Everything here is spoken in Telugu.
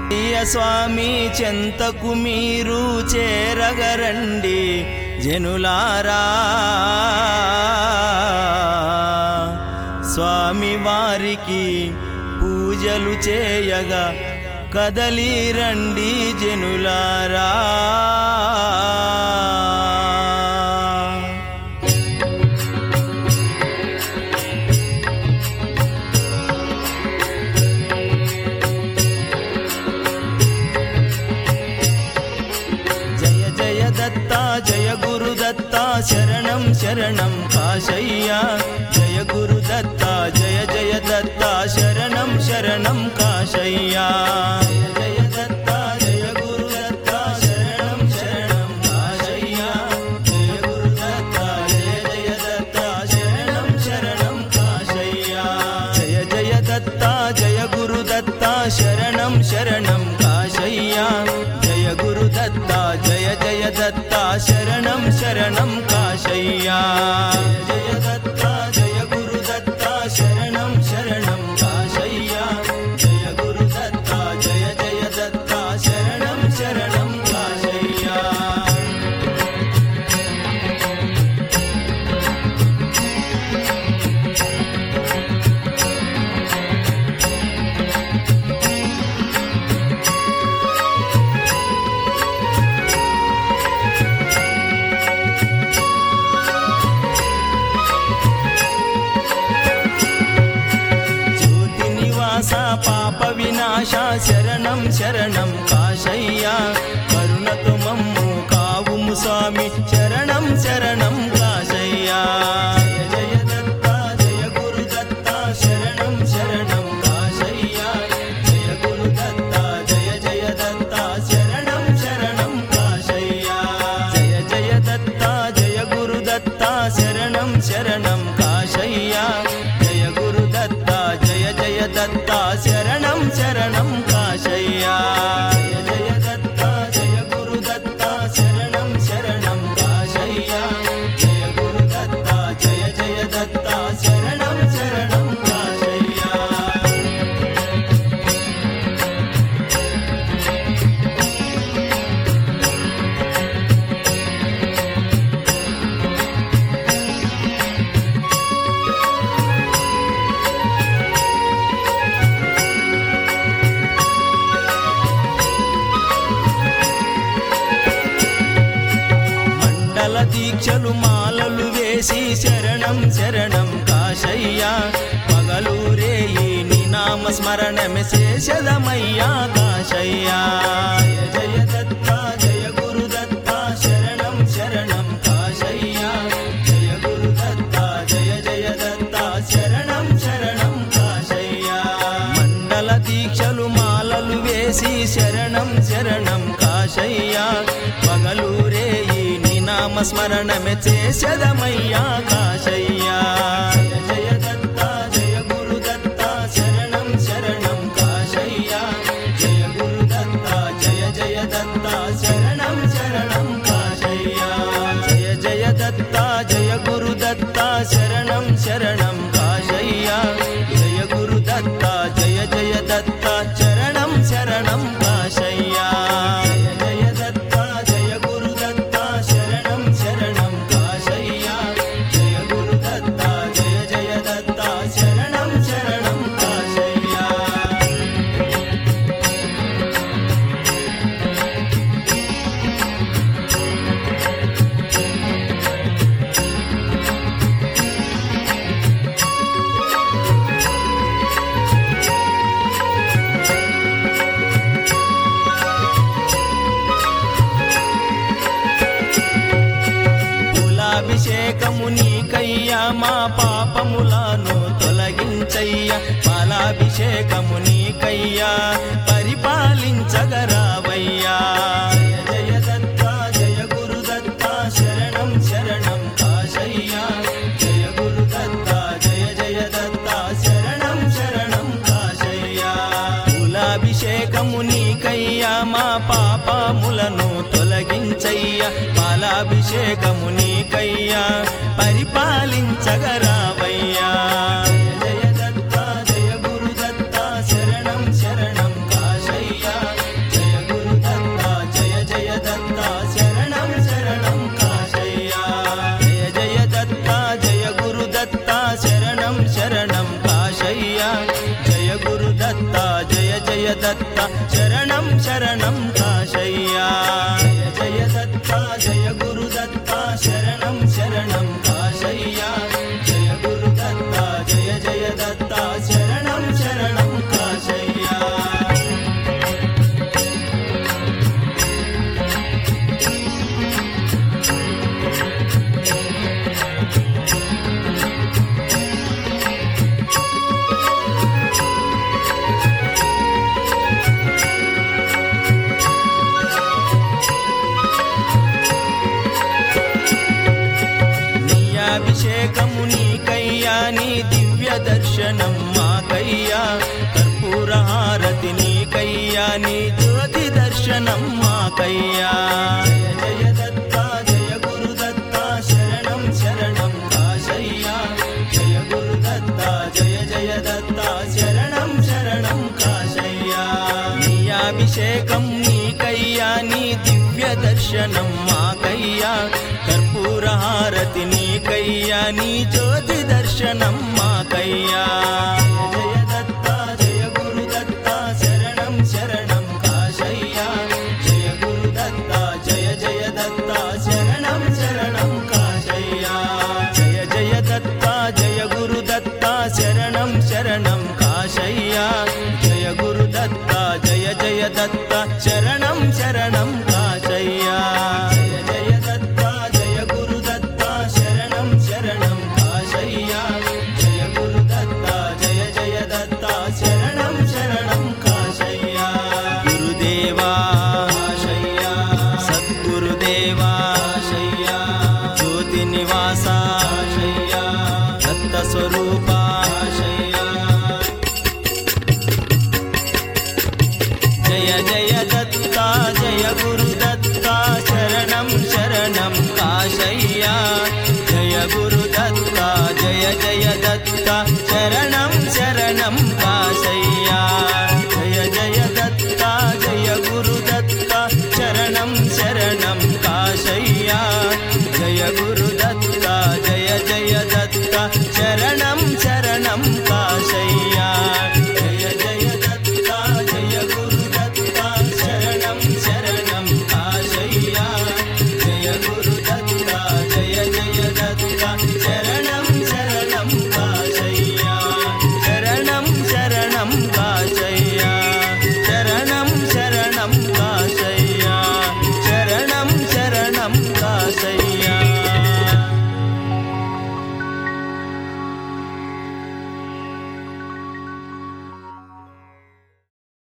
అయ్య స్వామి చెంతకు మీరు చేరగరండి జనులారా స్వామి వారికి పూజలు చేయగా కదలి రండి జనులారా జయ జయ దత్త జయ గురు దత్త శరణం శరణం కాశయ్య జయ గురు దత్త జయ జయ దత్త శరణం శరణం కాశయ్య జయ జయ దత్త జయ గురు దత్త శరణం శరణం కాశయ్య జయ గురు దత్త జయ జయ దత్త శరణం శరణం కాశయ్య జయ జయ దత్త జయ గురు దత్త శరణం శరణం కాశయ్య జయ గురు దత్త జయ జయ దత్త శరణం శరణం కాశయ్య జయ దత్త జయ గురు దత్త శరణం శరణం కాశయ్య జయ గురు దత్త జయ జయ దత్త శరణం శరణం కాశయ్య జ్యోతి నివాస పాప వినాశ శరణం శరణం కాశయ్య కరుణతో మమ్ము కావుము స్వామి శరణం శరణం కాశయ్య జయ జయ దత్త జయ గురు దత్త శరణం శరణం కాశయ్య జయ గురు దత్త జయ జయ దత్త శరణం శరణం కాశయ్య జయ జయ దత్త జయ గురు దత్త శరణం శరణం కాశయ్య జయ గురు దత్త జయ జయ దత్త శరణం శరణం కాశయ్య జయ జయ దత్త జయ గురు దత్త శరణం శరణం కాశయ్య జయ గురు దత్త జయ జయ దత్త శరణం శరణం కాశయ్య మండల దీక్షలు మాలలు వేసి శరణం శరణం కాశయ్య పగలూరే ఈ నినామ స్మరణమే శేషదమయ్యా కాశయ్య జయ జయ దత్త జయ గురు దత్త శరణం శరణం కాశయ్య జయ గురు దత్త జయ జయ దత్త శరణం శరణం కాశయ్య మండల దీక్షలు మాలలు వేసి శరణం శరణం కాశయ్య పగలూరే ఈ నినామ స్మరణమే చేసదమయ్యా కాశయ్య జయ జయ దత్త జయ గురు దత్త శరణం శరణం కాశయ్య జయ గురు దత్త జయ జయ దత్త శరణం శరణం కాశయ్య జయ జయ దత్త జయ గురు దత్త శరణం శరణం కాశయ్య జయ గురు దత్త జయ జయ దత్త శరణం శరణం కాశయ్య జయ జయ దత్త జయ గురు దత్త శరణం శరణం కాశయ్య జయ గురు దత్త జయ జయ దత్త శరణం శరణం కాశయ్య కులాభిషేకము నీకయ్యా మా పాపములను తొలగించయ్యా పాలాభిషేకము నీకయ్యా పరిపాలించగరావయ్యా జయ జయ దత్త జయ గురు దత్త శరణం శరణం కాశయ్య జయ గురు దత్త జయ జయ దత్త శరణం శరణం కాశయ్య కులాభిషేకము నీకయ్యా మా పాపములను తొలగించయ్యా పాలాభిషేకము నీకయ్యా పరిపాలించగరావయ్యా జయ జయ దత్త జయ గురు దత్త శరణం శరణం కాశయ్య జయ గురు దత్త జయ జయ దత్త శరణం శరణం కాశయ్యా జయ జయ దత్త జయ గురు దత్త శరణం శరణం కాశయ్యా జయ గురు దత్త జయ జయ దత్త శరణం శరణం కాశయ్యా నీయాభిషేకము నీకయ్యా నీ దివ్య దర్శనం మాకయ్యా కర్పూర హారతి నీకయ్యా నీ జ్యోతి దర్శనం మాకయ్యా జయ జయ దత్త జయ గురు దత్త శరణం శరణం కాశయ్యా జయ గురు దత్త జయ జయ దత్త శరణం శరణం కాశయ్యా నీయాభిషేకం నీకయ్యా నీ దివ్య దర్శనం మాకయ్యా కర్పూర హారతి నీకయ్యా నీ జ్యోతి దర్శనం మాకయ్యా జయ జయ దత్త జయ గురు దత్త శరణం శరణం కాశయ్యా జయ గురు దత్త జయ జయ దత్త శరణం శరణం కాశయ్యా జయ జయ దత్త జయ గురు దత్త శరణం శరణం కాశయ్యా జయ గురు దత్త జయ జయ దత్త శరణం శరణం కాశయ్యా జయ జయ దత్త జయ గురు దత్త శరణం శరణం కాశయ్యా జయ గురు దత్త జయ జయ దత్త శరణం శరణం కాశయ్యా గురుదేవా కాశయ్యా సద్గురుదేవా కాశయ్యా జ్యోతి నివాస కాశయ్యా దత్త స్వరూప కాశయ్యా జయ జయ